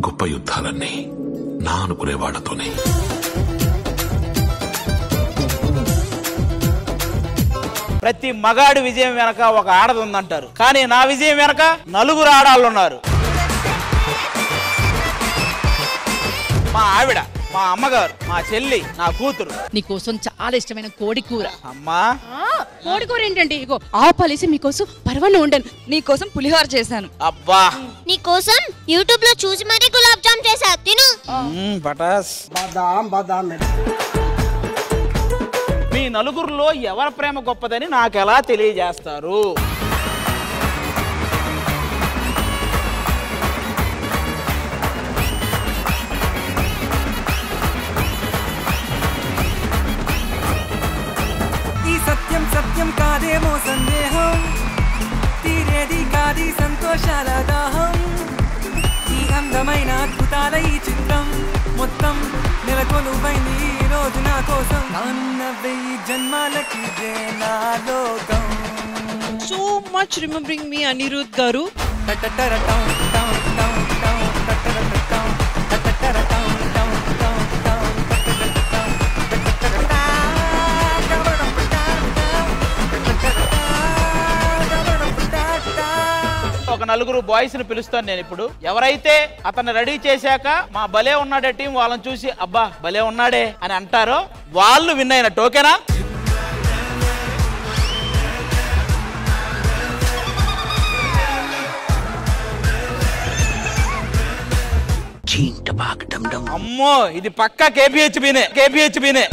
గొప్ప యుద్ధాలన్నీ నా అనుకునే వాళ్లతోనే ప్రతి మగాడి విజయం వెనక ఒక ఆడది ఉందంటారు కానీ నా విజయం వెనక నలుగురు ఆడాళ్ళు ఉన్నారు మా ఆవిడ మా అమ్మగారు మా చెల్లి నా కూతురు నీకోసం చాలా ఇష్టమైన కోడి కూర అమ్మా కోడి కూర ఏంటండి ఇగో ఆవు పాలేసి మీకోసం పర్వాలేదు ఉండను నీకోసం పులిహోర చేశాను అబ్బా నీకోసం యూట్యూబ్ లో చూసి మరీ గులాబ్ జామ్ చేసా తిను మ్మ్, పటాస్ మీ నలుగురిలో ఎవరి ప్రేమ గొప్పదని నాకు ఎలా తెలియజేస్తారు ఈ సత్యం సత్యం కాదేమో సందేహం తీరేది కాది సంతోషాల దాహం ఈ అందమైన అద్భుతాల ఈ చిత్రం మొత్తం నెలకొలువైంది ఈ రోజు నా కోసం నాన్న వెయ్యి జన్మాలకి ఇదే నా లోకం so much remembering me Anirudh గారు టటటరటం, టం, టం, టం, టటరటం, టటటరటం, టం, టం, టం, టటరటం, టటటరటా, ఒక నలుగురు బాయ్స్ ని పిలుస్తాను నేను ఇప్పుడు ఎవరైతే అతన్ని రెడీ చేశాక మా భలే ఉన్నాడే టీం వాళ్ళని చూసి అబ్బా భలే ఉన్నాడే అని అంటారో వాళ్ళు విన్ అయినట్టు ఓకేనా అమ్మో ఇది పక్కా కేపీహెచ్బీనే కేపీహెచ్బీనే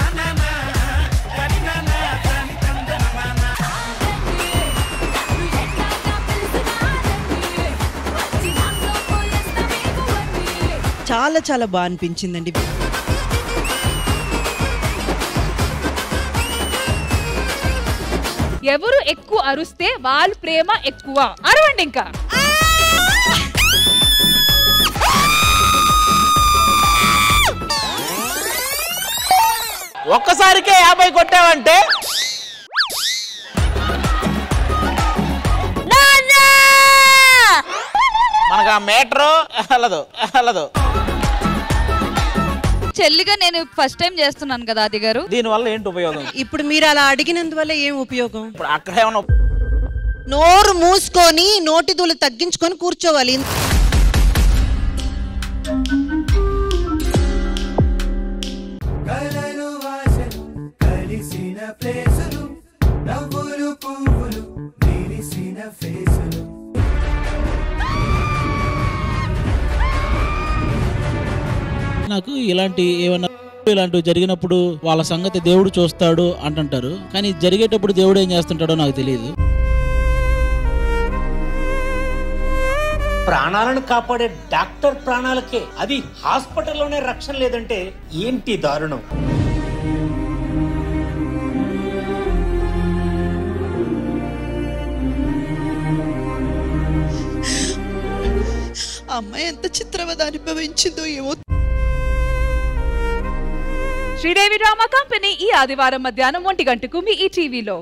చాలా చాలా బాగా అనిపించిందండి ఎవరు ఎక్కువ అరుస్తే వాళ్ళ ప్రేమ ఎక్కువ అరవండి ఇంకా ఒక్కసారికే యాభై కొట్టావంటే మనకు ఆ మీటరు వెళ్ళదు వెళ్ళదు చెల్లిగా నేను ఫస్ట్ టైం చేస్తున్నాను కదా అది గారు దీనివల్ల ఏంటి ఉపయోగం ఇప్పుడు మీరు అలా అడిగినందువల్ల ఏం ఉపయోగం ఇప్పుడు అక్కడ ఏమన్నా నోరు మూసుకొని నోటి దూలు తగ్గించుకొని కూర్చోవాలి కలలు వాసలు కలిసిన ప్లేసులు నవ్వులు పువ్వులు విరిసిన ఫేసులు నాకు ఇలాంటి ఏమన్నా ఇలాంటివి జరిగినప్పుడు వాళ్ళ సంగతి దేవుడు చూస్తాడు అంటుంటారు కానీ జరిగేటప్పుడు దేవుడు ఏం చేస్తుంటాడో నాకు తెలియదు ప్రాణాలను కాపాడే డాక్టర్ ప్రాణాలకే అది హాస్పిటల్లోనే రక్షణ లేదంటే ఏంటి దారుణం అమ్మాయి ఎంత చిత్రవద అనుభవించిందో ఏమో శ్రీదేవి డ్రామా కంపెనీ ఈ ఆదివారం మధ్యాహ్నం ఒంటి గంటకు మీ ఈ టీవీలో